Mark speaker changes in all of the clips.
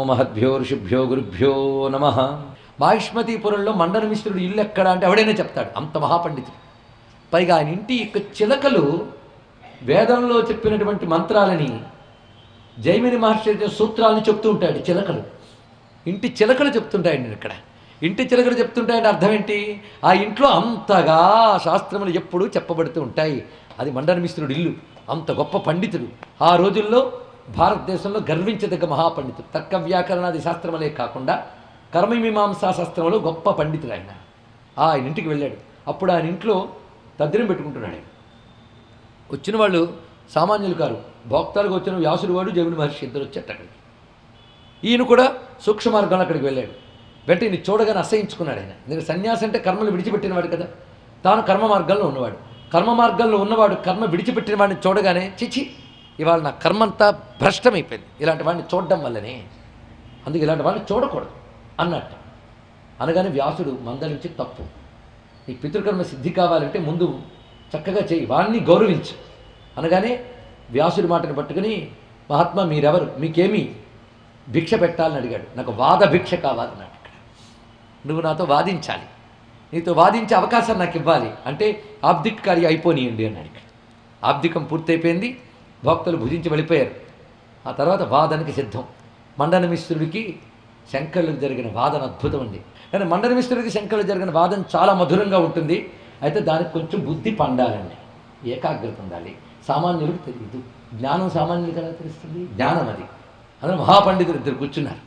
Speaker 1: మహద్భ్యో ఋషిభ్యో గురుభ్యో నమ మాహిష్మతీపురంలో మండన మిశ్రుడు ఇల్లు ఎక్కడ అంటే ఎవడైనా చెప్తాడు అంత మహాపండితుడు పైగా ఆయన ఇంటి యొక్క చిలకలు వేదంలో చెప్పినటువంటి మంత్రాలని జైమిని మహర్షి యొక్క సూత్రాలను చెప్తూ ఉంటాడు చిలకలు ఇంటి చిలకలు చెప్తుంటాయండి ఇక్కడ ఇంటి చిలకలు చెప్తుంటాయంటే అర్థం ఏంటి ఆ ఇంట్లో అంతగా శాస్త్రములు ఎప్పుడూ చెప్పబడుతూ ఉంటాయి అది మండన మిశ్రుడు ఇల్లు అంత గొప్ప పండితుడు ఆ రోజుల్లో భారతదేశంలో గర్వించదగ్గ మహాపండితుడు తర్క వ్యాకరణాది శాస్త్రములే కాకుండా కర్మమీమాంసా శాస్త్రంలో గొప్ప పండితుడు ఆయన ఆయన ఇంటికి వెళ్ళాడు అప్పుడు ఆయన ఇంట్లో తద్దినం పెట్టుకుంటున్నాడు ఆయన వచ్చిన వాళ్ళు సామాన్యులు కారు భోక్తాలకు వచ్చిన వ్యాసుడు వాడు జమిని మహర్షి ఇద్దరు వచ్చారు అక్కడికి ఈయన కూడా సూక్ష్మ మార్గంలో అక్కడికి వెళ్ళాడు వెంటనే ఈయన చూడగానే అసహించుకున్నాడు ఆయన ఎందుకంటే సన్యాసి అంటే కర్మలు విడిచిపెట్టినవాడు కదా తాను కర్మ మార్గంలో ఉన్నవాడు కర్మ మార్గంలో ఉన్నవాడు కర్మ విడిచిపెట్టిన వాడిని చూడగానే చిచి ఇవాళ నా కర్మ అంతా భ్రష్టమైపోయింది ఇలాంటి వాడిని చూడడం వల్లనే అందుకే ఇలాంటి వాడిని చూడకూడదు అన్నట్టు అనగానే వ్యాసుడు మందలించి తప్పు ఈ పితృకర్మ సిద్ధి కావాలంటే ముందు చక్కగా చేయి వాడిని గౌరవించు అనగానే వ్యాసుడి మాటను పట్టుకుని మహాత్మా మీరెవరు మీకేమి భిక్ష పెట్టాలని అడిగాడు నాకు వాద భిక్ష కావాలన్నాడు ఇక్కడ నువ్వు నాతో వాదించాలి నీతో వాదించే అవకాశం నాకు ఇవ్వాలి అంటే ఆబ్దిక్ కార్య అయిపోనియండి అన్నాడు ఇక్కడ ఆబ్దికం పూర్తయిపోయింది భక్తులు భుజించి వెళ్ళిపోయారు ఆ తర్వాత వాదనకి సిద్ధం మండన మిశ్రుడికి శంకరులకు జరిగిన వాదన అద్భుతం ఉంది కానీ మండన మిశ్రుడికి శంకరులకు జరిగిన వాదన చాలా మధురంగా ఉంటుంది అయితే దానికి కొంచెం బుద్ధి పండాలండి ఏకాగ్రత ఉండాలి సామాన్యులకు తెలియదు జ్ఞానం సామాన్యులకు ఎలా తెలుస్తుంది జ్ఞానం అది అందులో మహాపండితులు ఇద్దరు కూర్చున్నారు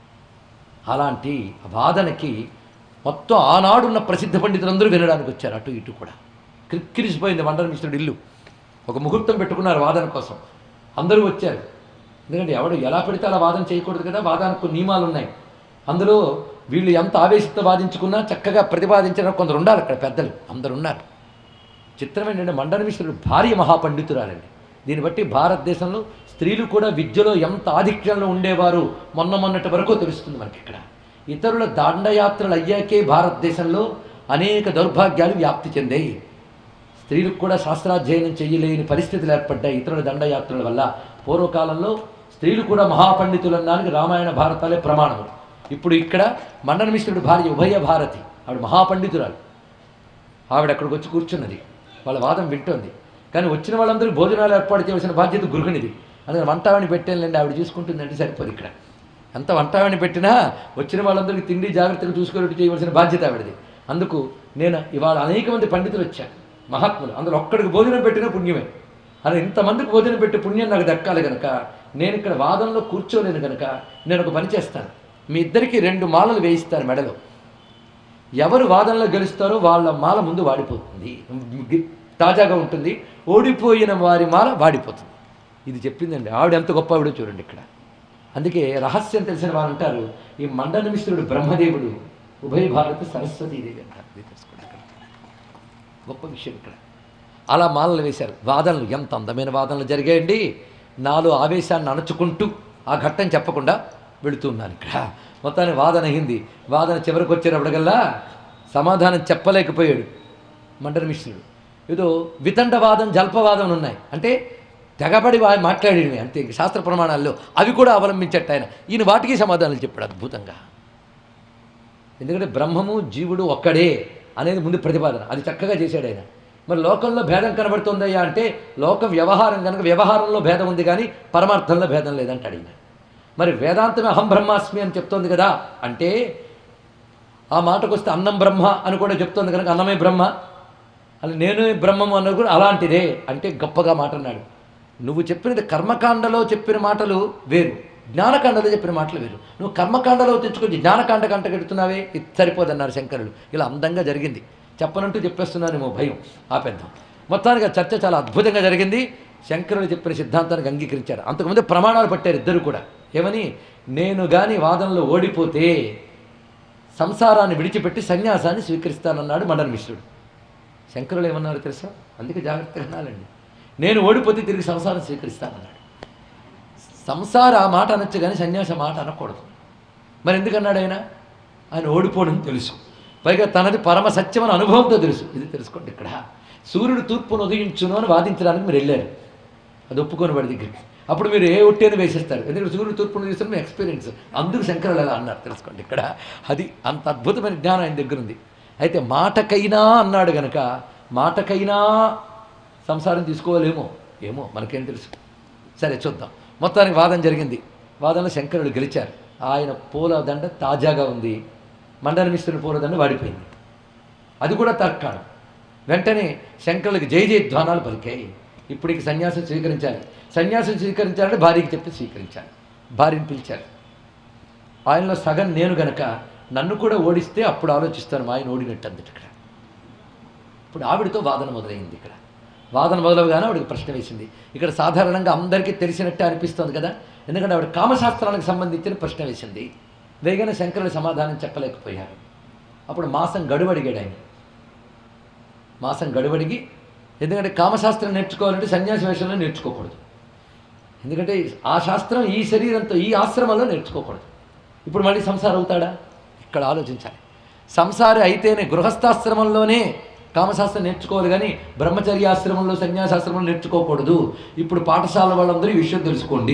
Speaker 1: అలాంటి వాదనకి మొత్తం ఆనాడున్న ప్రసిద్ధ పండితులందరూ వినడానికి వచ్చారు అటు ఇటు కూడా క్రిక్కిరిసిపోయింది మండల మిశ్రుడు ఇల్లు ఒక ముహూర్తం పెట్టుకున్నారు వాదన కోసం అందరూ వచ్చారు ఎందుకంటే ఎవడు ఎలా పెడితే అలా వాదన చేయకూడదు కదా వాదానికి కొన్ని నియమాలు ఉన్నాయి అందులో వీళ్ళు ఎంత ఆవేశంతో వాదించుకున్నా చక్కగా ప్రతిపాదించిన కొందరు ఉండాలి అక్కడ పెద్దలు అందరు ఉన్నారు చిత్రం ఏంటంటే మండన మిశ్రుడు భార్య మహాపండితురాలండి దీన్ని బట్టి భారతదేశంలో స్త్రీలు కూడా విద్యలో ఎంత ఆధిక్యంలో ఉండేవారు మొన్న మొన్నటి వరకు తెలుస్తుంది మనకి ఇక్కడ ఇతరుల దండయాత్రలు అయ్యాకే భారతదేశంలో అనేక దౌర్భాగ్యాలు వ్యాప్తి చెందాయి స్త్రీలకు కూడా శాస్త్రాధ్యయనం చేయలేని పరిస్థితులు ఏర్పడ్డాయి ఇతరుల దండయాత్రల వల్ల పూర్వకాలంలో స్త్రీలు కూడా మహాపండితులు అనడానికి రామాయణ భారతాలే ప్రమాణము ఇప్పుడు ఇక్కడ మండన మిశ్రుడు భార్య ఉభయ భారతి ఆవిడ మహాపండితురాలు ఆవిడ అక్కడికి వచ్చి కూర్చున్నది వాళ్ళ వాదం వింటోంది కానీ వచ్చిన వాళ్ళందరూ భోజనాలు ఏర్పాటు చేయవలసిన బాధ్యత గృహిణిది అందుకని వంటావని పెట్టేనండి ఆవిడ చూసుకుంటుందంటే సరిపోదు ఇక్కడ ఎంత వంటావని పెట్టినా వచ్చిన వాళ్ళందరికీ తిండి జాగ్రత్తగా చూసుకునేట్టు చేయవలసిన బాధ్యత ఆవిడది అందుకు నేను ఇవాళ అనేక మంది పండితులు వచ్చారు మహాత్ములు అందులో ఒక్కడికి భోజనం పెట్టిన పుణ్యమే అలా ఇంతమందికి భోజనం పెట్టి పుణ్యం నాకు దక్కాలి కనుక నేను ఇక్కడ వాదనలో కూర్చోలేను కనుక నేను ఒక పని చేస్తాను మీ ఇద్దరికి రెండు మాలలు వేయిస్తాను మెడలో ఎవరు వాదనలో గెలుస్తారో వాళ్ళ మాల ముందు వాడిపోతుంది గి- తాజాగా ఉంటుంది ఓడిపోయిన వారి మాల వాడిపోతుంది ఇది చెప్పిందండి ఆవిడ ఎంత గొప్ప ఆవిడో చూడండి ఇక్కడ అందుకే రహస్యం తెలిసిన వారు అంటారు ఈ మండన మిశ్రుడు బ్రహ్మదేవుడు ఉభయ భారత సరస్వతీదేవి అంటారు ఇది తెలుసుకోండి ఇక్కడ. గొప్ప విషయం ఇక్కడ అలా మాలలు వేశారు వాదనలు ఎంత అందమైన వాదనలు జరిగాయండి నాలో ఆవేశాన్ని అణచుకుంటూ ఆ ఘట్టం చెప్పకుండా వెళుతున్నాను ఇక్కడ మొత్తాన్ని వాదన అయింది వాదన చివరికి వచ్చేటప్పటికల్లా సమాధానం చెప్పలేకపోయాడు మండన మిశ్రుడు ఏదో వితండవాదం జల్పవాదం ఉన్నాయి అంటే తెగబడి వా- మాట్లాడేవి అంతే ఇంక శాస్త్ర ప్రమాణాల్లో అవి కూడా అవలంబించట్టు ఆయన ఈయన వాటికి సమాధానాలు చెప్పాడు అద్భుతంగా ఎందుకంటే బ్రహ్మము జీవుడు ఒక్కడే అనేది ముందు ప్రతిపాదన అది చక్కగా చేశాడు ఆయన మరి లోకంలో భేదం కనబడుతుందయ్యా అంటే లోక వ్యవహారం కనుక వ్యవహారంలో భేదం ఉంది కానీ పరమార్థంలో భేదం లేదంటాడు ఈయన మరి వేదాంతమే అహం బ్రహ్మాస్మి అని చెప్తోంది కదా అంటే ఆ మాటకు వస్తే అన్నం బ్రహ్మ అని కూడా చెప్తోంది కనుక అన్నమే బ్రహ్మ అలా నేను బ్రహ్మము అన్నది కూడా అలాంటిదే అంటే గొప్పగా మాట అన్నాడు నువ్వు చెప్పినది కర్మకాండలో చెప్పిన మాటలు వేరు జ్ఞానకాండలో చెప్పిన మాటలు వేరు నువ్వు కర్మకాండలో తెచ్చుకొని జ్ఞానకాండ కంట కడుతున్నావే ఇది సరిపోదన్నారు శంకరులు ఇలా అందంగా జరిగింది చెప్పనంటూ చెప్పేస్తున్నానేమో భయం ఆపేద్దాం మొత్తానికి ఆ చర్చ చాలా అద్భుతంగా జరిగింది శంకరులు చెప్పిన సిద్ధాంతానికి అంగీకరించారు అంతకుముందు ప్రమాణాలు పట్టారు ఇద్దరు కూడా ఏమని నేను గాని వాదనలో ఓడిపోతే సంసారాన్ని విడిచిపెట్టి సన్యాసాన్ని స్వీకరిస్తానన్నాడు మండన మిశ్రుడు శంకరులు ఏమన్నారు తెలుసా అందుకే జాగ్రత్తగా వినాలండి నేను ఓడిపోతే తిరిగి సంసారం స్వీకరిస్తానన్నాడు సంసార ఆ మాట అనొచ్చు కానీ సన్యాస మాట అనకూడదు మరి ఎందుకన్నాడు ఆయన ఆయన ఓడిపోవడం తెలుసు పైగా తనది పరమ సత్యం అని అనుభవంతో తెలుసు ఇది తెలుసుకోండి ఇక్కడ సూర్యుడు తూర్పును ఉదయించును అని వాదించడానికి మీరు వెళ్ళారు అది ఒప్పుకొని వాడి దగ్గరికి అప్పుడు మీరు ఏ ఒట్టేని వేసేస్తారు ఎందుకంటే సూర్యుడు తూర్పును చూస్తున్న మీ ఎక్స్పీరియన్స్ అందుకు శంకరులు అలా అన్నారు తెలుసుకోండి ఇక్కడ అది అంత అద్భుతమైన జ్ఞానం ఆయన దగ్గర ఉంది అయితే మాటకైనా అన్నాడు గనక మాటకైనా సంసారం తీసుకోవాలేమో ఏమో మనకేం తెలుసు సరే చూద్దాం మొత్తానికి వాదన జరిగింది వాదనలో శంకరుడు గెలిచారు ఆయన పూల దండ తాజాగా ఉంది మండల మిశ్రుని పూలదండ వాడిపోయింది అది కూడా తర్కాణం వెంటనే శంకరులకు జై జయ ధ్వానాలు పలికాయి ఇప్పుడు ఇక సన్యాసం స్వీకరించాలి సన్యాసం స్వీకరించాలంటే భార్యకి చెప్పి స్వీకరించాలి భార్యని పిలిచారు ఆయనలో సగం నేను గనక నన్ను కూడా ఓడిస్తే అప్పుడు ఆలోచిస్తాను మా ఆయన ఓడినట్టు అందుట ఇక్కడ ఇప్పుడు ఆవిడతో వాదన మొదలైంది ఇక్కడ వాదన మొదలవగానే ఆవిడకి ప్రశ్న వేసింది ఇక్కడ సాధారణంగా అందరికీ తెలిసినట్టే అనిపిస్తుంది కదా ఎందుకంటే ఆవిడ కామశాస్త్రానికి సంబంధించిన ప్రశ్న వేసింది వేగన శంకరుడు సమాధానం చెప్పలేకపోయారు అప్పుడు మాసం గడువు అడిగాడు ఆయన మాసం గడువడిగి ఎందుకంటే కామశాస్త్రం నేర్చుకోవాలంటే సన్యాసి వేషంలో నేర్చుకోకూడదు ఎందుకంటే ఆ శాస్త్రం ఈ శరీరంతో ఈ ఆశ్రమంలో నేర్చుకోకూడదు ఇప్పుడు మళ్ళీ సంసారం అవుతాడా ఇక్కడ ఆలోచించాలి సంసారి అయితేనే గృహస్థాశ్రమంలోనే కామశాస్త్రం నేర్చుకోవాలి కానీ బ్రహ్మచర్యాశ్రమంలో సన్యాసాశ్రమంలో నేర్చుకోకూడదు ఇప్పుడు పాఠశాల వాళ్ళందరూ ఈ విషయం తెలుసుకోండి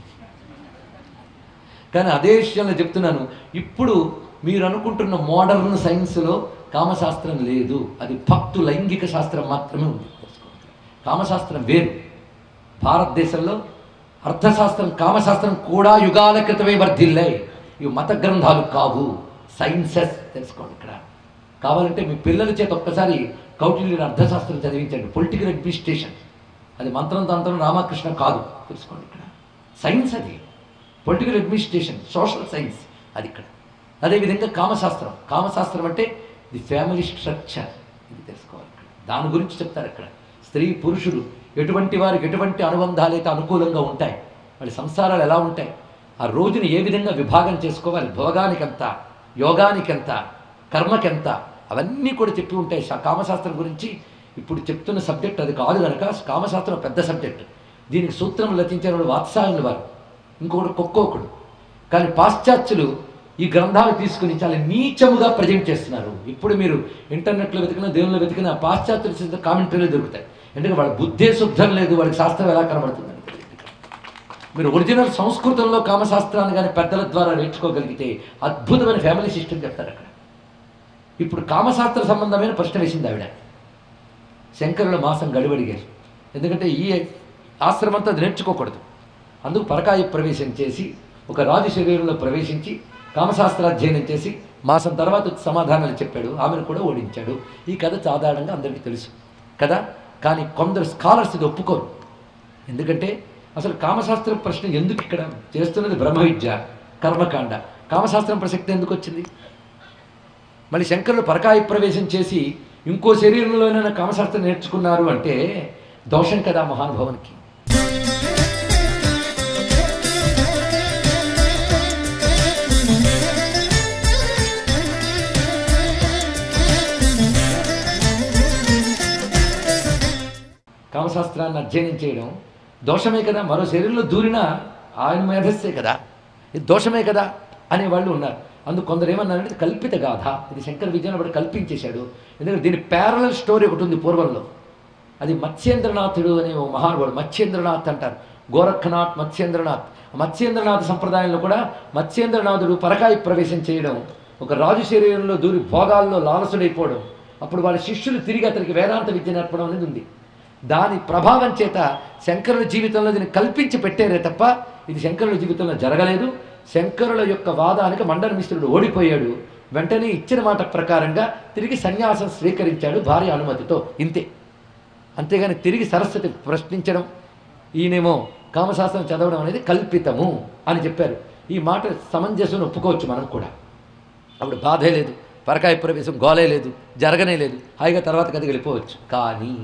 Speaker 1: కానీ అదే విషయంలో చెప్తున్నాను ఇప్పుడు మీరు అనుకుంటున్న మోడర్న్ సైన్స్లో కామశాస్త్రం లేదు అది భక్తు లైంగిక శాస్త్రం మాత్రమే ఉంది కామశాస్త్రం వేరు భారతదేశంలో అర్థశాస్త్రం కామశాస్త్రం కూడా యుగాల క్రితమే వర్ధిల్లాయి ఇవి మత గ్రంథాలు కావు సైన్సెస్ తెలుసుకోండి ఇక్కడ కావాలంటే మీ పిల్లల చేత ఒక్కసారి కౌటిల్యుని అర్థశాస్త్రం చదివించండి పొలిటికల్ అడ్మినిస్ట్రేషన్ అది మంత్రం తంత్రం రామకృష్ణ కాదు తెలుసుకోండి ఇక్కడ సైన్స్ అది పొలిటికల్ అడ్మినిస్ట్రేషన్ సోషల్ సైన్స్ అది ఇక్కడ అదేవిధంగా కామశాస్త్రం కామశాస్త్రం అంటే ది ఫ్యామిలీ స్ట్రక్చర్ ఇది తెలుసుకోవాలి ఇక్కడ దాని గురించి చెప్తారు ఇక్కడ స్త్రీ పురుషులు ఎటువంటి వారికి ఎటువంటి అనుబంధాలు అయితే అనుకూలంగా ఉంటాయి వాళ్ళ సంసారాలు ఎలా ఉంటాయి ఆ రోజుని ఏ విధంగా విభాగం చేసుకోవాలి భోగానికెంత యోగానికెంత కర్మకెంత అవన్నీ కూడా చెప్పి ఉంటాయి శా- కామశాస్త్రం గురించి ఇప్పుడు చెప్తున్న సబ్జెక్ట్ అది కాదు కనుక కామశాస్త్రం పెద్ద సబ్జెక్ట్ దీనికి సూత్రం రచించిన వాడు వాత్సాయనులు వారు ఇంకొకడు కొక్కోకుడు కానీ పాశ్చాత్యులు ఈ గ్రంథాలు తీసుకుని చాలా నీచముగా ప్రజెంట్ చేస్తున్నారు ఇప్పుడు మీరు ఇంటర్నెట్లో వెతికినా దేవుళ్ళు వెతికినా పాశ్చాత్యులు చేసిన కామెంటరీలు దొరుకుతాయి ఎందుకంటే వాళ్ళ బుద్ధే శుద్ధం లేదు వాళ్ళకి శాస్త్రం ఎలా కనబడుతుందని మీరు ఒరిజినల్ సంస్కృతంలో కామశాస్త్రాన్ని కానీ పెద్దల ద్వారా నేర్చుకోగలిగితే అద్భుతమైన ఫ్యామిలీ సిస్టమ్ చెప్తారు అక్కడ ఇప్పుడు కామశాస్త్ర సంబంధమైన ప్రశ్న వేసింది ఆవిడ శంకరుల మాసం గడువడిగారు ఎందుకంటే ఈ ఆశ్రమంతో అది నేర్చుకోకూడదు అందుకు పరకాయ ప్రవేశం చేసి ఒక రాజు శరీరంలో ప్రవేశించి కామశాస్త్రాధ్యయనం చేసి మాసం తర్వాత సమాధానాలు చెప్పాడు ఆమెను కూడా ఓడించాడు ఈ కథ సాధారణంగా అందరికీ తెలుసు కదా కానీ కొందరు స్కాలర్స్ ఇది ఒప్పుకోరు ఎందుకంటే అసలు కామశాస్త్ర ప్రశ్న ఎందుకు ఇక్కడ చేస్తున్నది బ్రహ్మ విద్య కర్మకాండ కామశాస్త్రం ప్రసక్తి ఎందుకు వచ్చింది మళ్ళీ శంకరులు పరకాయ ప్రవేశం చేసి ఇంకో శరీరంలోనైనా కామశాస్త్రం నేర్చుకున్నారు అంటే దోషం కదా మహానుభావునికి కామశాస్త్రాన్ని అధ్యయనం చేయడం దోషమే కదా మరో శరీరంలో దూరినా ఆయన మేధస్సే కదా ఇది దోషమే కదా అనే వాళ్ళు ఉన్నారు అందుకు కొందరు ఏమన్నారంటే ఇది కల్పిత గాథ ఇది శంకర విజయనగరం కల్పించేశాడు ఎందుకంటే దీని ప్యారలల్ స్టోరీ ఒకటి ఉంది పూర్వంలో అది మత్స్యేంద్రనాథుడు అనే ఓ మహానుభావుడు మత్స్యేంద్రనాథ్ అంటారు గోరఖనాథ్ మత్స్యేంద్రనాథ్ మత్స్యేంద్రనాథ్ సంప్రదాయంలో కూడా మత్స్యేంద్రనాథుడు పరకాయ ప్రవేశం చేయడం ఒక రాజు శరీరంలో దూరి భోగాల్లో లాలసుడైపోవడం అప్పుడు వాళ్ళ శిష్యులు తిరిగి అతనికి వేదాంత విద్య నేర్పడం అనేది ఉంది దాని ప్రభావం చేత శంకరుల జీవితంలో దీన్ని కల్పించి పెట్టారే తప్ప ఇది శంకరుల జీవితంలో జరగలేదు శంకరుల యొక్క వాదానికి మండల మిశ్రుడు ఓడిపోయాడు వెంటనే ఇచ్చిన మాట ప్రకారంగా తిరిగి సన్యాసం స్వీకరించాడు భార్య అనుమతితో ఇంతే అంతేగాని తిరిగి సరస్వతి ప్రశ్నించడం ఈయనేమో కామశాస్త్రం చదవడం అనేది కల్పితము అని చెప్పారు ఈ మాట సమంజసం ఒప్పుకోవచ్చు మనం కూడా అప్పుడు బాధే లేదు పరకాయ ప్రవేశం గోలే లేదు జరగనే లేదు హాయిగా తర్వాత కథకి వెళ్ళిపోవచ్చు కానీ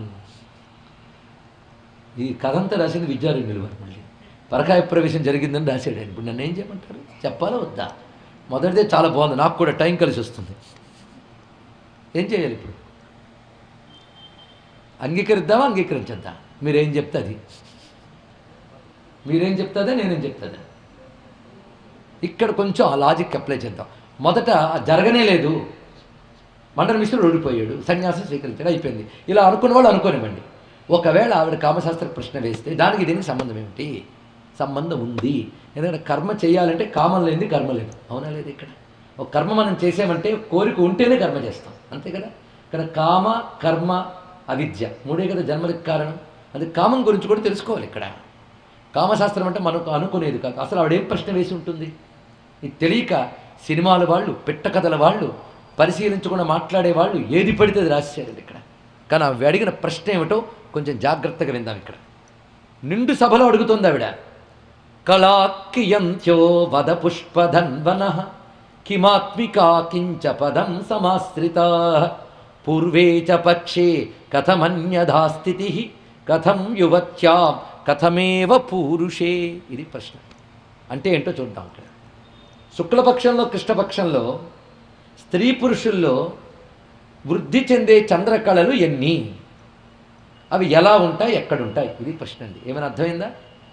Speaker 1: ఈ కథ అంతా రాసింది విద్యారణ్యులు వారు మళ్ళీ పరకాయ ప్రవేశం జరిగిందని రాశాడు ఆయన ఇప్పుడు నన్ను ఏం చేయమంటారు చెప్పాలా వద్దా మొదటిదే చాలా బాగుంది నాకు కూడా టైం కలిసి వస్తుంది ఏం చేయాలి ఇప్పుడు అంగీకరిద్దామా అంగీకరించద్దా మీరేం చెప్తుంది మీరేం చెప్తాదా నేనేం చెప్తాదా ఇక్కడ కొంచెం ఆ లాజిక్ అప్లై చేద్దాం మొదట జరగనే లేదు మండల మిశ్రుడు ఓడిపోయాడు సన్యాసం స్వీకరించాడు అయిపోయింది ఇలా అనుకున్న వాళ్ళు అనుకోనివ్వండి ఒకవేళ ఆవిడ కామశాస్త్ర ప్రశ్న వేస్తే దానికి దీనికి సంబంధం ఏమిటి సంబంధం ఉంది ఎందుకంటే కర్మ చేయాలంటే కామం లేనిది కర్మ లేదు అవునా లేదు ఇక్కడ ఒక కర్మ మనం చేసామంటే కోరిక ఉంటేనే కర్మ చేస్తాం అంతే కదా ఇక్కడ కామ కర్మ అవిద్య మూడే కదా జన్మలకు కారణం అది కామం గురించి కూడా తెలుసుకోవాలి ఇక్కడ కామశాస్త్రం అంటే మనకు అనుకునేది కాదు అసలు ఆవిడేం ప్రశ్న వేసి ఉంటుంది ఇది తెలియక సినిమాల వాళ్ళు పిట్ట కథల వాళ్ళు పరిశీలించకుండా మాట్లాడే వాళ్ళు ఏది పడితే అది రాసేసారు ఇక్కడ కానీ ఆవిడ అడిగిన ప్రశ్న ఏమిటో కొంచెం జాగ్రత్తగా విందాం ఇక్కడ నిండు సభలో అడుగుతోంది ఆవిడ కళాక్కియంత్యో వద పుష్పధన్వన కిమాత్మికా కించ పదం సమాశ్రిత పూర్వే చ పక్షే కథమన్యథా స్థితి కథం యువత్యాం కథమేవ పూరుషే ఇది ప్రశ్న అంటే ఏంటో చూద్దాం ఇక్కడ శుక్లపక్షంలో కృష్ణపక్షంలో స్త్రీ పురుషుల్లో వృద్ధి చెందే చంద్రకళలు ఎన్ని అవి ఎలా ఉంటాయి ఎక్కడుంటాయి ఇది ప్రశ్న అండి ఏమైనా అర్థమైందా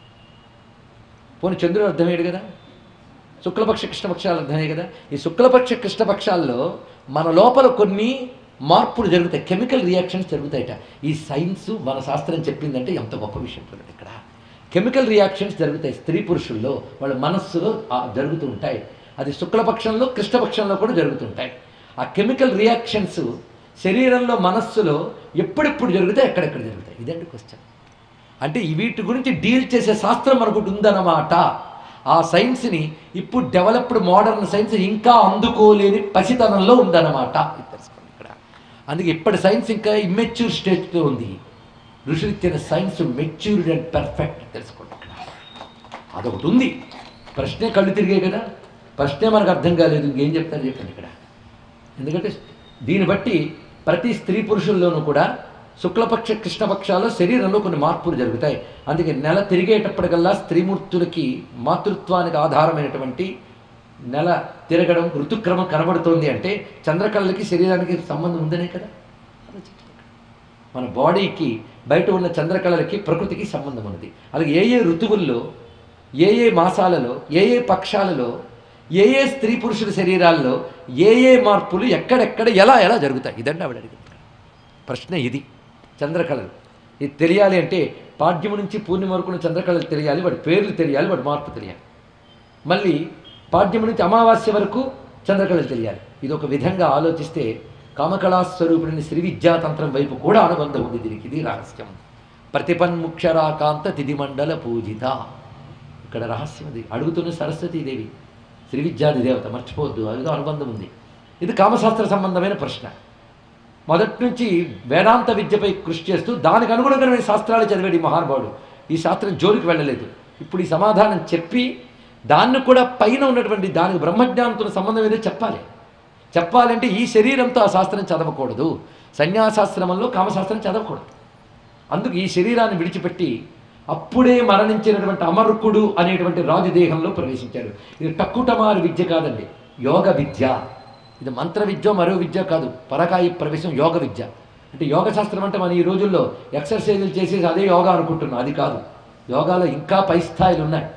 Speaker 1: పోనీ చంద్రుడు అర్థమయ్యాడు కదా శుక్లపక్ష కృష్ణపక్షాలు అర్థమయ్యాయి కదా ఈ శుక్లపక్ష కృష్ణపక్షాల్లో మన లోపల కొన్ని మార్పులు జరుగుతాయి కెమికల్ రియాక్షన్స్ జరుగుతాయట ఈ సైన్స్ మన శాస్త్రం చెప్పిందంటే ఎంత గొప్ప విషయం చూడండి ఇక్కడ కెమికల్ రియాక్షన్స్ జరుగుతాయి స్త్రీ పురుషుల్లో వాళ్ళ మనస్సులో ఆ జరుగుతూ ఉంటాయి అది శుక్లపక్షంలో కృష్ణపక్షంలో కూడా జరుగుతుంటాయి ఆ కెమికల్ రియాక్షన్స్ శరీరంలో మనస్సులో ఎప్పుడెప్పుడు జరుగుతాయి ఎక్కడెక్కడ జరుగుతాయి ఇదండి క్వశ్చన్ అంటే ఈ వీటి గురించి డీల్ చేసే శాస్త్రం మనకు ఉందన్నమాట ఆ సైన్స్ని ఇప్పుడు డెవలప్డ్ మోడర్న్ సైన్స్ ఇంకా అందుకోలేని పసితనంలో ఉందన్నమాట ఇది తెలుసుకోండి ఇక్కడ అందుకే ఇప్పటి సైన్స్ ఇంకా ఇమ్మెచ్యూర్ స్టేజ్తో ఉంది ఋషులు ఇచ్చిన సైన్స్ మెచ్యూర్డ్ అండ్ పర్ఫెక్ట్ తెలుసుకోండి ఇక్కడ అదొకటి ఉంది ప్రశ్నే కళ్ళు తిరిగాయి కదా ప్రశ్నే మనకు అర్థం కాలేదు ఇంకేం చెప్తారు చెప్పండి ఇక్కడ ఎందుకంటే దీన్ని బట్టి ప్రతి స్త్రీ పురుషుల్లోనూ కూడా శుక్లపక్ష కృష్ణపక్షాల్లో శరీరంలో కొన్ని మార్పులు జరుగుతాయి అందుకే నెల తిరిగేటప్పటికల్లా స్త్రీమూర్తులకి మాతృత్వానికి ఆధారమైనటువంటి నెల తిరగడం ఋతుక్రమం కనబడుతోంది అంటే చంద్రకళలకి శరీరానికి సంబంధం ఉందనే కదా ఆలోచించండి. మన బాడీకి బయట ఉన్న చంద్రకళలకి ప్రకృతికి సంబంధం ఉన్నది అలాగే ఏ ఏ ఋతువుల్లో ఏ ఏ మాసాలలో ఏ ఏ పక్షాలలో ఏ ఏ స్త్రీ పురుషుల శరీరాల్లో ఏ ఏ మార్పులు ఎక్కడెక్కడ ఎలా ఎలా జరుగుతాయి ఇదండి ఆవిడ అడిగింది ప్రశ్న ఇది చంద్రకళలు ఇది తెలియాలి అంటే పాడ్యము నుంచి పూర్ణిమ వరకు ఉన్న చంద్రకళలు తెలియాలి వాడి పేర్లు తెలియాలి వాడి మార్పు తెలియాలి మళ్ళీ పాడ్యము నుంచి అమావాస్య వరకు చంద్రకళలు తెలియాలి ఇది ఒక విధంగా ఆలోచిస్తే కామకళాస్వరూపిణి శ్రీ విద్యాతంత్రం వైపు కూడా అనుబంధం ఉంది దీనికి ఇది రహస్యం ప్రతిపన్ముక్షరాకాంత తిథిమండల పూజిత ఇక్కడ రహస్యం ఇది అడుగుతున్న సరస్వతీదేవి శ్రీ విద్యాది దేవత మర్చిపోవద్దు అదిదో అనుబంధం ఉంది ఇది కామశాస్త్ర సంబంధమైన ప్రశ్న మొదటి నుంచి వేదాంత విద్యపై కృషి చేస్తూ దానికి అనుగుణంగా శాస్త్రాలు చదివాడు ఈ మహానుభావుడు ఈ శాస్త్రం జోలికి వెళ్ళలేదు ఇప్పుడు ఈ సమాధానం చెప్పి దాన్ని కూడా పైన ఉన్నటువంటి దానికి బ్రహ్మజ్ఞానంతో సంబంధం ఏదో చెప్పాలి చెప్పాలంటే ఈ శరీరంతో ఆ శాస్త్రం చదవకూడదు సన్యాసాశ్రమంలో కామశాస్త్రం చదవకూడదు అందుకు ఈ శరీరాన్ని విడిచిపెట్టి అప్పుడే మరణించినటువంటి అమరుకుడు అనేటువంటి రాజు దేహంలో ప్రవేశించాడు ఇది టక్కుటమారు విద్య కాదండి యోగ విద్య ఇది మంత్ర విద్య మరో విద్య కాదు పరకాయ ప్రవేశం యోగ విద్య అంటే యోగ శాస్త్రం అంటే మన ఈ రోజుల్లో ఎక్సర్సైజులు చేసేసి అదే యోగా అనుకుంటున్నాం అది కాదు యోగాలో ఇంకా పై స్థాయిలు ఉన్నాయి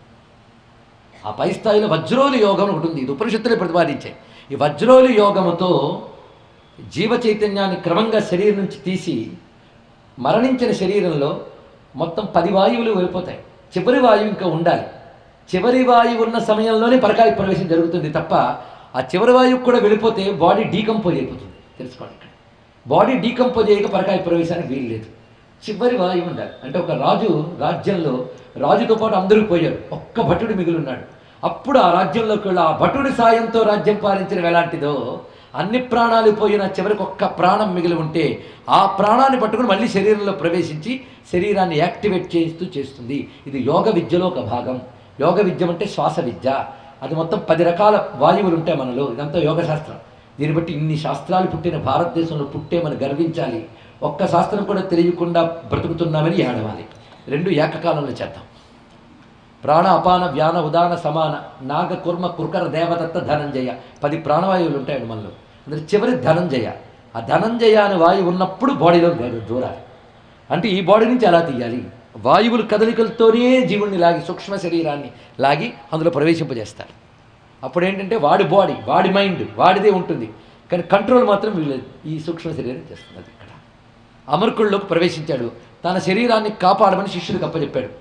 Speaker 1: ఆ పై స్థాయిలో వజ్రోలి యోగం ఒకటి ఉంది ఇది ఉపనిషత్తులే ప్రతిపాదించాయి ఈ వజ్రోలి యోగముతో జీవ చైతన్యాన్ని క్రమంగా శరీరం నుంచి తీసి మరణించిన శరీరంలో మొత్తం పది వాయువులు వెళ్ళిపోతాయి చివరి వాయువు ఇంకా ఉండాలి చివరి వాయువు ఉన్న సమయంలోనే పరకాయ ప్రవేశం జరుగుతుంది తప్ప ఆ చివరి వాయువు కూడా వెళ్ళిపోతే బాడీ డీకంపోజ్ అయిపోతుంది తెలుసుకోండి ఇక్కడ బాడీ డీకంపోజ్ అయ్యాక పరకాయ ప్రవేశానికి వీలు లేదు చివరి వాయువు ఉండాలి అంటే ఒక రాజు రాజ్యంలో రాజుతో పాటు అందరూ పోయారు ఒక్క భటుడు మిగిలి ఉన్నాడు అప్పుడు ఆ రాజ్యంలోకి వెళ్ళి ఆ భటుడి సాయంతో రాజ్యం పాలించడం ఎలాంటిదో అన్ని ప్రాణాలు పోయిన చివరికి ఒక్క ప్రాణం మిగిలి ఉంటే ఆ ప్రాణాన్ని పట్టుకుని మళ్ళీ శరీరంలో ప్రవేశించి శరీరాన్ని యాక్టివేట్ చేస్తూ చేస్తుంది ఇది యోగ విద్యలో ఒక భాగం యోగ విద్య అంటే శ్వాస విద్య అది మొత్తం పది రకాల వాయువులు ఉంటాయి మనలో ఇదంతా యోగ శాస్త్రం దీన్ని బట్టి ఇన్ని శాస్త్రాలు పుట్టిన భారతదేశంలో పుట్టే మనం గర్వించాలి ఒక్క శాస్త్రం కూడా తెలియకుండా బ్రతుకుతున్నామని ఏడవాలి రెండు ఏకకాలంలో చేద్దాం ప్రాణ అపాన వ్యాన ఉదాన సమాన నాగ కుర్మ కుర్కర దేవదత్త ధనంజయ పది ప్రాణవాయువులు ఉంటాయండి మనలో అందులో చివరి ధనంజయ ఆ ధనంజయ అనే వాయువు ఉన్నప్పుడు బాడీలో దూరాలి అంటే ఈ బాడీ నుంచి ఎలా తీయాలి వాయువుల కదలికలతోనే జీవుణ్ణి లాగి సూక్ష్మ శరీరాన్ని లాగి అందులో ప్రవేశింపజేస్తారు అప్పుడు ఏంటంటే వాడి బాడీ వాడి మైండ్ వాడిదే ఉంటుంది కానీ కంట్రోల్ మాత్రం వీళ్ళు ఈ సూక్ష్మ శరీరం చేస్తుంది అది ఇక్కడ అమర్కుల్లోకి ప్రవేశించాడు తన శరీరాన్ని కాపాడమని శిష్యుడికి అప్పచెప్పాడు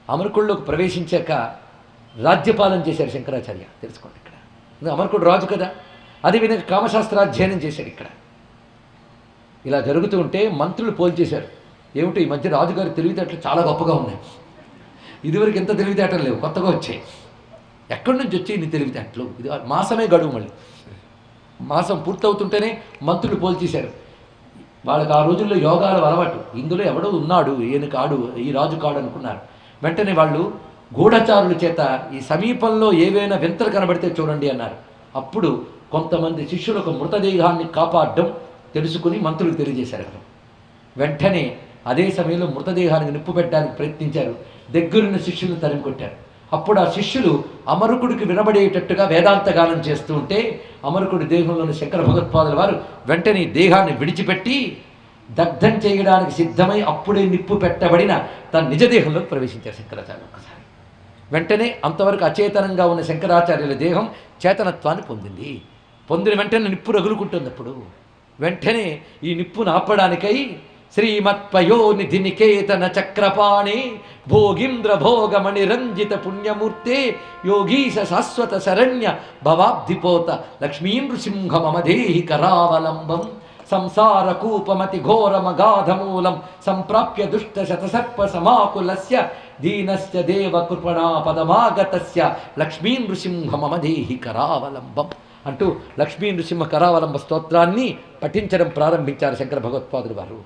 Speaker 1: అమరకుడిలోకి ప్రవేశించాక రాజ్యపాలన చేశారు శంకరాచార్య తెలుసుకోండి ఇక్కడ ఎందుకంటే అమరకుడు రాజు కదా అదేవిధంగా కామశాస్త్రాధ్యయనం చేశాడు ఇక్కడ ఇలా జరుగుతూ ఉంటే మంత్రులు పోల్చేశారు ఏమిటో ఈ మధ్య రాజుగారి తెలివితేటలు చాలా గొప్పగా ఉన్నాయి ఇదివరకు ఎంత తెలివితేటలు లేవు కొత్తగా వచ్చాయి ఎక్కడి నుంచి వచ్చాయి నీ తెలివితేటలు ఇది మాసమే గడువు మళ్ళీ మాసం పూర్తవుతుంటేనే మంత్రులు పోల్చేశారు వాళ్ళకి ఆ రోజుల్లో యోగాలు అలవాటు ఇందులో ఎవడో ఉన్నాడు ఈయన కాడు ఈ రాజు కాడు అనుకున్నారు వెంటనే వాళ్ళు గూఢచారుల చేత ఈ సమీపంలో ఏవైనా వింతలు కనబడితే చూడండి అన్నారు అప్పుడు కొంతమంది శిష్యులు ఒక మృతదేహాన్ని కాపాడడం తెలుసుకుని మంత్రులకు తెలియజేశారు అక్కడ వెంటనే అదే సమయంలో మృతదేహానికి నిప్పు పెట్టడానికి ప్రయత్నించారు దగ్గరున్న శిష్యులను తరిమి కొట్టారు అప్పుడు ఆ శిష్యులు అమరుకుడికి వినబడేటట్టుగా వేదాంతగానం చేస్తూ ఉంటే అమరుకుడి దేహంలోని శంకర భగవత్పాదుల వారు వెంటనే ఈ దేహాన్ని విడిచిపెట్టి దగ్ధం చేయడానికి సిద్ధమై అప్పుడే నిప్పు పెట్టబడిన తన నిజ దేహంలోకి ప్రవేశించారు శంకరాచార్య ఒక్కసారి వెంటనే అంతవరకు అచేతనంగా ఉన్న శంకరాచార్యుల దేహం చేతనత్వాన్ని పొందింది పొందిన వెంటనే నిప్పు రగులుకుంటుంది అప్పుడు వెంటనే ఈ నిప్పును ఆపడానికై శ్రీమత్పయోనిధి నికేతన చక్రపాణి భోగీంద్ర భోగమణి రంజిత పుణ్యమూర్తే యోగీశ శాశ్వత శరణ్య భవాబ్ధిపోత లక్ష్మీ నృసింహ మమదేహి కరావలంబం సంసార కూపమతి ఘోరమగాధమూలం సంప్రాప్య దుష్ట శతసర్ప సమాకులస్య దీనస్య దేవ కృపణా పదమాగతస్య లక్ష్మీ నృసింహ మమదేహి కరావలంబం అంటూ లక్ష్మీ నృసింహ కరావలంబ స్తోత్రాన్ని పఠించడం ప్రారంభించారు శంకర భగవత్పాదులు వారు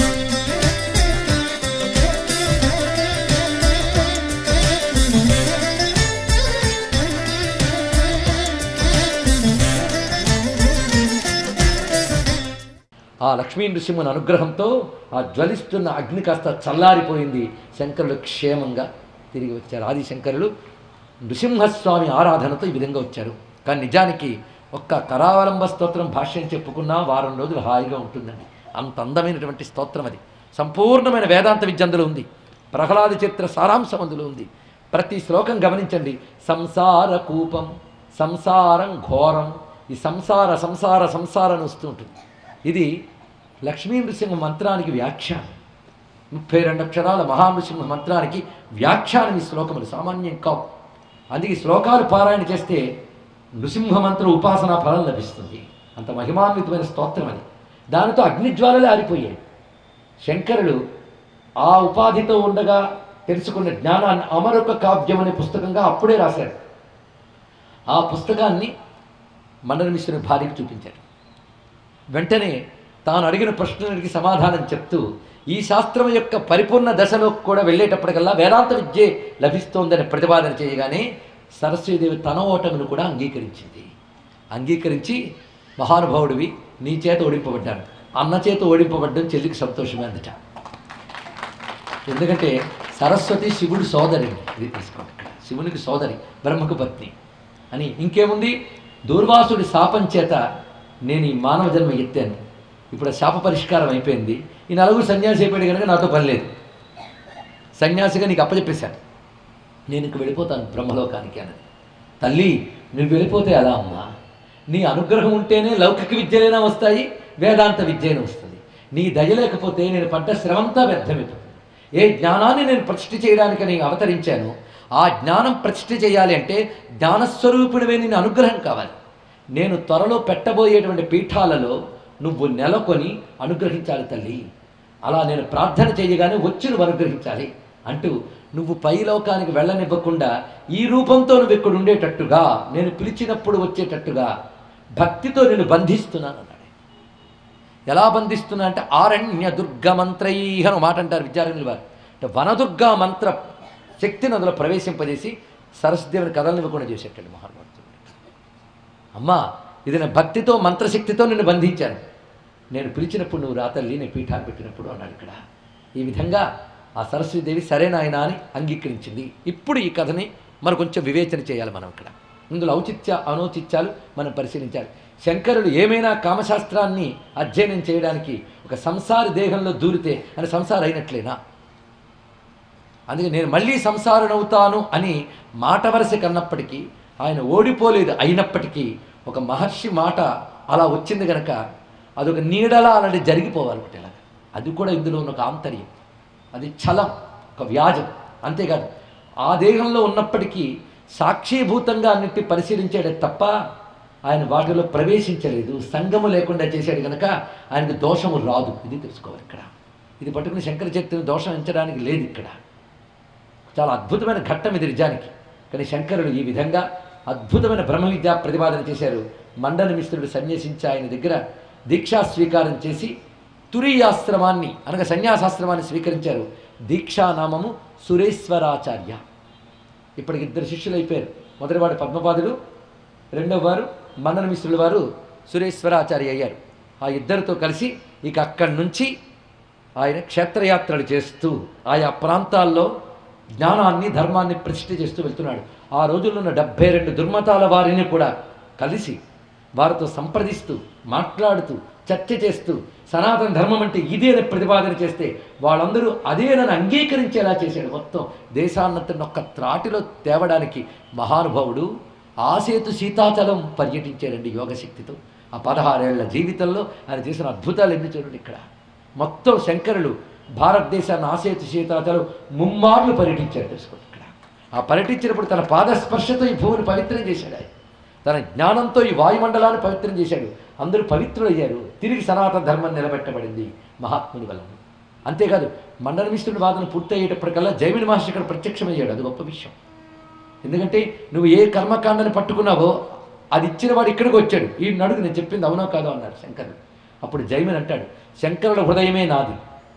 Speaker 1: ఆ లక్ష్మీ నృసింహుని అనుగ్రహంతో ఆ జ్వలిస్తున్న అగ్ని కాస్త చల్లారిపోయింది శంకరులు క్షేమంగా తిరిగి వచ్చారు ఆది శంకరులు నృసింహస్వామి ఆరాధనతో ఈ విధంగా వచ్చారు కానీ నిజానికి ఒక్క కరావలంబ స్తోత్రం భాష్యం చెప్పుకున్నా వారం రోజులు హాయిగా ఉంటుందండి అంత అందమైనటువంటి స్తోత్రం అది సంపూర్ణమైన వేదాంత విద్య అందులో ఉంది ప్రహ్లాద చిత్ర సారాంశం అందులో ఉంది ప్రతి శ్లోకం గమనించండి సంసార కూపం సంసారం ఘోరం ఈ సంసార సంసార సంసారం అని వస్తూ ఉంటుంది ఇది లక్ష్మీ నృసింహ మంత్రానికి వ్యాఖ్యానం ముప్పై రెండు అక్షరాల మహానృసింహ మంత్రానికి వ్యాఖ్యానం ఈ శ్లోకములు సామాన్యం కావు అందుకే ఈ శ్లోకాలు పారాయణ చేస్తే నృసింహ మంత్ర ఉపాసనా ఫలం లభిస్తుంది అంత మహిమాన్వితమైన స్తోత్రం అది దానితో అగ్నిజ్వాలలే ఆరిపోయాయి శంకరుడు ఆ ఉపాధితో ఉండగా తెలుసుకున్న జ్ఞానాన్ని అమరొక కావ్యం అనే పుస్తకంగా అప్పుడే రాశాడు ఆ పుస్తకాన్ని మండలమిశ్వరి భార్యకి చూపించాడు వెంటనే తాను అడిగిన ప్రశ్నలకి సమాధానం చెప్తూ ఈ శాస్త్రం యొక్క పరిపూర్ణ దశలో కూడా వెళ్ళేటప్పటికల్లా వేదాంత విద్యే లభిస్తోందని ప్రతిపాదన చేయగానే సరస్వతీదేవి తన ఓటమిని కూడా అంగీకరించింది అంగీకరించి మహానుభావుడివి నీ చేత ఓడింపబడ్డాను అన్న చేత ఓడింపబడ్డం చెల్లికి సంతోషమే అందట ఎందుకంటే సరస్వతి శివుడు సోదరి ఇది తీసుకోండి ఇక్కడ శివునికి సోదరి బ్రహ్మకు పత్ని అని ఇంకేముంది దూర్వాసుడి శాపం చేత నేను ఈ మానవ జన్మ ఎత్తాను ఇప్పుడు ఆ శాప పరిష్కారం అయిపోయింది ఈ నలుగురు సన్యాసి అయిపోయాడు కనుక నాతో పని లేదు సన్యాసిగా నీకు అప్పచెప్పేశాను నేను ఇంక వెళ్ళిపోతాను బ్రహ్మలోకానికి అన్నది తల్లి నువ్వు వెళ్ళిపోతే ఎలా అమ్మా నీ అనుగ్రహం ఉంటేనే లౌకిక విద్యలైనా వస్తాయి వేదాంత విద్యైనా వస్తుంది నీ దయ లేకపోతే నేను పడ్డ శ్రమంతా వ్యర్థమైపోతుంది ఏ జ్ఞానాన్ని నేను ప్రతిష్ఠ చేయడానికి నేను అవతరించాను ఆ జ్ఞానం ప్రతిష్ఠ చేయాలి అంటే జ్ఞానస్వరూపుడివే నేను అనుగ్రహం కావాలి నేను త్వరలో పెట్టబోయేటువంటి పీఠాలలో నువ్వు నెలకొని అనుగ్రహించాలి తల్లి అలా నేను ప్రార్థన చేయగానే వచ్చి నువ్వు అనుగ్రహించాలి అంటూ నువ్వు పైలోకానికి వెళ్ళనివ్వకుండా ఈ రూపంతో నువ్వు ఇక్కడ ఉండేటట్టుగా నేను పిలిచినప్పుడు వచ్చేటట్టుగా భక్తితో నేను బంధిస్తున్నాను అన్నాడు ఎలా బంధిస్తున్నా అంటే ఆరణ్య దుర్గ మంత్రై అని మాట అంటారు విద్యారణ్యుల వారు అంటే వనదుర్గా మంత్ర శక్తిని అందులో ప్రవేశింపజేసి సరస్వదేవుని కథలనివ్వకుండా చేసేటండి మహానుభావుడు అమ్మా ఇది నా భక్తితో మంత్రశక్తితో నిన్ను బంధించాను నేను పిలిచినప్పుడు నువ్వు రాతల్లి నేను పీఠాన్ని పెట్టినప్పుడు అన్నాడు ఇక్కడ ఈ విధంగా ఆ సరస్వతీదేవి సరైన ఆయన అని అంగీకరించింది ఇప్పుడు ఈ కథని మరి కొంచెం వివేచన చేయాలి మనం ఇక్కడ ఇందులో ఔచిత్య అనౌచిత్యాలు మనం పరిశీలించాలి శంకరుడు ఏమైనా కామశాస్త్రాన్ని అధ్యయనం చేయడానికి ఒక సంసార దేహంలో దూరితే అని సంసారం అయినట్లేనా అందుకే నేను మళ్ళీ సంసారనవుతాను అని మాట వరస కన్నప్పటికీ ఆయన ఓడిపోలేదు అయినప్పటికీ ఒక మహర్షి మాట అలా వచ్చింది కనుక అదొక నీడలా అలాంటి జరిగిపోవాలి ఒకటి ఇలాగ అది కూడా ఇందులో ఉన్న ఒక ఆంతర్యం అది ఛలం ఒక వ్యాజం అంతేకాదు ఆ దేహంలో ఉన్నప్పటికీ సాక్షీభూతంగా అన్నిటి పరిశీలించాడే తప్ప ఆయన వాటిలో ప్రవేశించలేదు సంగము లేకుండా చేశాడు కనుక ఆయనకు దోషము రాదు ఇది తెలుసుకోవాలి ఇక్కడ ఇది పట్టుకుని శంకర చక్తిని దోషం ఎంచడానికి లేదు ఇక్కడ చాలా అద్భుతమైన ఘట్టం ఇది నిజానికి కానీ శంకరుడు ఈ విధంగా అద్భుతమైన బ్రహ్మ విద్యా ప్రతిపాదన చేశారు మండన మిశ్రుడు సన్యసించి ఆయన దగ్గర దీక్షా స్వీకారం చేసి తురీయాశ్రమాన్ని అనగా సన్యాసాశ్రమాన్ని స్వీకరించారు దీక్షానామము సురేశ్వరాచార్య ఇప్పటికి ఇద్దరు శిష్యులు అయిపోయారు మొదటివాడు పద్మపాదుడు రెండవ వారు మండన మిశ్రుల వారు సురేశ్వరాచార్య అయ్యారు ఆ ఇద్దరితో కలిసి ఇక అక్కడి నుంచి ఆయన క్షేత్రయాత్రలు చేస్తూ ఆయా ప్రాంతాల్లో జ్ఞానాన్ని ధర్మాన్ని ప్రతిష్ఠ చేస్తూ వెళ్తున్నాడు ఆ రోజుల్లో ఉన్న డెబ్భై రెండు దుర్మతాల వారిని కూడా కలిసి వారితో సంప్రదిస్తూ మాట్లాడుతూ చర్చ చేస్తూ సనాతన ధర్మం అంటే ఇదే అని ప్రతిపాదన చేస్తే వాళ్ళందరూ అదేనని అంగీకరించేలా చేశాడు మొత్తం దేశాన్నతను ఒక్క త్రాటిలో తేవడానికి మహానుభావుడు ఆసేతు సీతాచలం పర్యటించాడండి యోగశక్తితో ఆ పదహారేళ్ల జీవితంలో ఆయన చేసిన అద్భుతాలు ఎన్ని చూడండి ఇక్కడ మొత్తం శంకరులు భారతదేశాన్ని ఆసేతు సీతాచలం ముమ్మార్లు పర్యటించారు తెలుసుకోండి ఇక్కడ ఆ పర్యటించినప్పుడు తన పాదస్పర్శతో ఈ భూమిని పవిత్రం చేశాడు ఆయన తన జ్ఞానంతో ఈ వాయుమండలాన్ని పవిత్రం చేశాడు అందరూ పవిత్రులయ్యారు తిరిగి సనాతన ధర్మం నిలబెట్టబడింది మహాత్ముని వలన అంతేకాదు మండల మిశ్రుడి వాదన పూర్తయ్యేటప్పటికల్లా జైమిని మహర్షి ఇక్కడ ప్రత్యక్షమయ్యాడు అది గొప్ప విషయం ఎందుకంటే నువ్వు ఏ కర్మకాండని పట్టుకున్నావో అది ఇచ్చిన వాడు ఇక్కడికి వచ్చాడు ఈ నడుగు నేను చెప్పింది అవునో కాదో అన్నాడు శంకరుడు అప్పుడు జైమిని అంటాడు శంకరుల హృదయమే నాది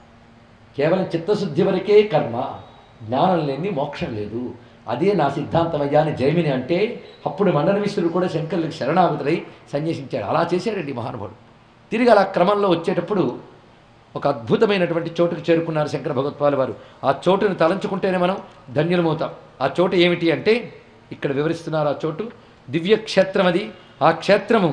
Speaker 1: కేవలం చిత్తశుద్ధి వరకే కర్మ జ్ఞానం లేని మోక్షం లేదు అదే నా సిద్ధాంతం అయ్యా అని జైమిని అంటే అప్పుడు మండన మిశ్రుడు కూడా శంకరులకు శరణాగతులై సన్యసించాడు అలా చేశాడండి ఈ మహానుభావుడు తిరిగి అలా క్రమంలో వచ్చేటప్పుడు ఒక అద్భుతమైనటువంటి చోటుకు చేరుకున్నారు శంకర భగవత్పాల్ వారు ఆ చోటును తలంచుకుంటేనే మనం ధన్యులమవుతాం ఆ చోటు ఏమిటి అంటే ఇక్కడ వివరిస్తున్నారు ఆ చోటు దివ్య క్షేత్రం అది ఆ క్షేత్రము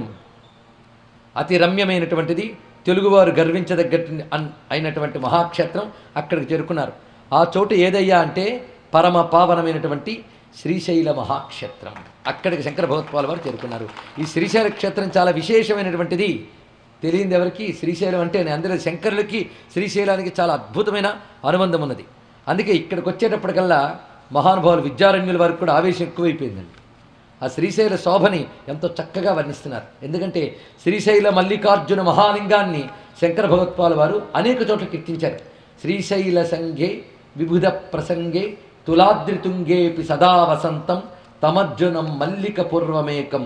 Speaker 1: అతి రమ్యమైనటువంటిది తెలుగువారు గర్వించదగ్గ అన్ అయినటువంటి మహాక్షేత్రం అక్కడికి చేరుకున్నారు ఆ చోటు ఏదయ్యా అంటే పరమ పావనమైనటువంటి శ్రీశైల మహాక్షేత్రం అక్కడికి శంకర భగవత్పాల్ వారు చేరుకున్నారు ఈ శ్రీశైల క్షేత్రం చాలా విశేషమైనటువంటిది తెలియంది ఎవరికి శ్రీశైలం అంటే అందరూ శంకరులకి శ్రీశైలానికి చాలా అద్భుతమైన అనుబంధం ఉన్నది అందుకే ఇక్కడికి వచ్చేటప్పటికల్లా మహానుభావులు విద్యారణ్యుల వారికి కూడా ఆవేశం ఎక్కువైపోయిందండి ఆ శ్రీశైల శోభని ఎంతో చక్కగా వర్ణిస్తున్నారు ఎందుకంటే శ్రీశైల మల్లికార్జున మహాలింగాన్ని శంకర భగవత్పాల్ వారు అనేక చోట్ల కీర్తించారు శ్రీశైల సంఘే విబుధ ప్రసంగే తులాద్రితుంగేపి సదా వసంతం తమర్జునం మల్లిక పూర్వమేకం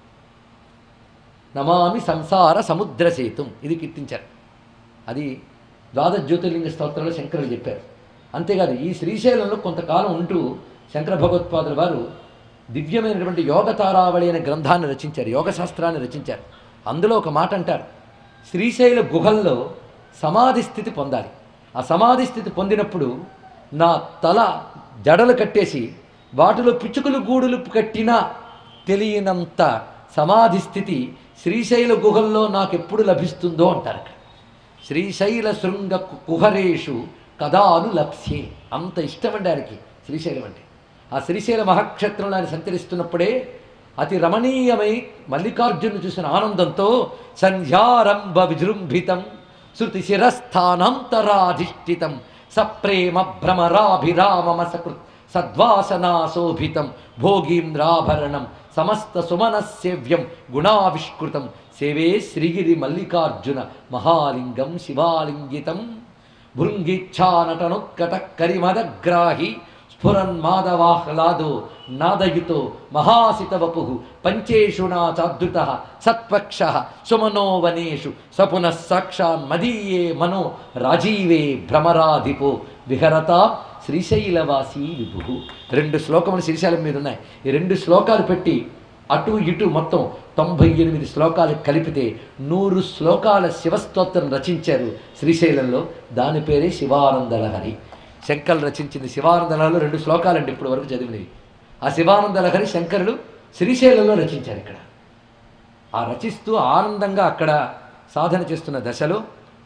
Speaker 1: నమామి సంసార సముద్ర సేతుం ఇది కీర్తించారు అది ద్వాదశ జ్యోతిర్లింగ స్తోత్రంలో శంకరులు చెప్పారు అంతేకాదు ఈ శ్రీశైలంలో కొంతకాలం ఉంటూ శంకర భగవత్పాదుల వారు దివ్యమైనటువంటి యోగ తారావళి అనే గ్రంథాన్ని రచించారు యోగ శాస్త్రాన్ని రచించారు అందులో ఒక మాట అంటారు శ్రీశైల గుహల్లో సమాధి స్థితి పొందాలి ఆ సమాధి స్థితి పొందినప్పుడు నా తల జడలు కట్టేసి వాటిలో పిచ్చుకలు గూడులు కట్టినా తెలియనంత సమాధి స్థితి శ్రీశైల గుహల్లో నాకు ఎప్పుడు లభిస్తుందో అంటారు అక్కడ శ్రీశైల శృంగ కుహరేషు కదాను లప్స్యే అంత ఇష్టమండి ఆయనకి శ్రీశైలం అంటే ఆ శ్రీశైల మహాక్షేత్రంలో ఆయన సంచరిస్తున్నప్పుడే అతి రమణీయమై మల్లికార్జును చూసిన ఆనందంతో సంధ్యారంభ విజృంభితం శృతి శిరస్థానాంతరాధిష్ఠితం సప్రేమ భ్రమరాభిరామమసకృత్ సద్వాసనాశోభితం భోగీంద్రాభరణం సమస్త సుమనస్సేవ్యం గుణావిష్కృతం సేవే శ్రీగిరి మల్లికార్జున మహాలింగం శివాలింగితం భృంగిచ్ఛానటనుత్కట కరిమదగ్రాహి స్ఫురన్మాధవాహ్లాదో నాదయుతో మహాసితవపు పంచేషు నా చాద్రుత సత్పక్ష సుమనో వనేషు సపునః సాక్షాన్ మదీయే మనో రాజీవే భ్రమరాధిపో విహరత శ్రీశైలవాసి విభు రెండు శ్లోకములు శ్రీశైలం మీద ఉన్నాయి ఈ రెండు శ్లోకాలు పెట్టి అటు ఇటు మొత్తం తొంభై ఎనిమిది శ్లోకాలు కలిపితే నూరు శ్లోకాల శివస్తోత్రం రచించారు శ్రీశైలంలో దాని పేరే శివానందలహరి శంకర్లు రచించింది శివానందలహరిలో రెండు శ్లోకాలండి ఇప్పుడు వరకు చదివినవి ఆ శివానందలహరి శంకరులు శ్రీశైలంలో రచించారు ఇక్కడ ఆ రచిస్తూ ఆనందంగా అక్కడ సాధన చేస్తున్న దశలో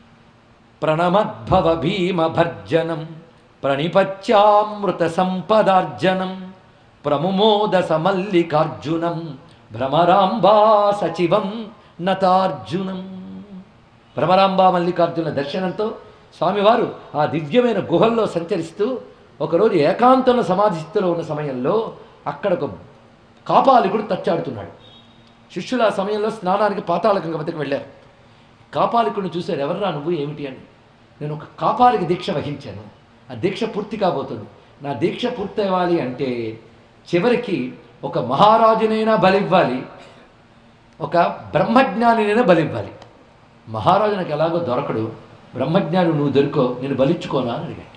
Speaker 1: ప్రణమద్భవ భీమ భర్జనం ప్రణిపత్యామృత సంపదార్జనం ప్రముమోద సమల్లికార్జునం భ్రమరాంబా సచివం నతార్జునం భ్రమరాంబా మల్లికార్జున దర్శనంతో స్వామివారు ఆ దివ్యమైన గుహల్లో సంచరిస్తూ ఒకరోజు ఏకాంతంలో సమాధి స్థితిలో ఉన్న సమయంలో అక్కడ ఒక కాపాలికుడు తచ్చాడుతున్నాడు శిష్యులు ఆ సమయంలో స్నానానికి పాతాళ గంగవతికి వెళ్ళారు కాపాలికుడిని చూశారు ఎవర్రా నువ్వు ఏమిటి అని నేను ఒక కాపాలికి దీక్ష వహించాను ఆ దీక్ష పూర్తి కాబోతుంది నా దీక్ష పూర్తి అవ్వాలి అంటే చివరికి ఒక మహారాజునైనా బలివ్వాలి ఒక బ్రహ్మజ్ఞానినైనా బలివ్వాలి మహారాజు నాకు ఎలాగో దొరకడు బ్రహ్మజ్ఞాని నువ్వు దొరికో నేను బలిచ్చుకోనా అని అడిగాడు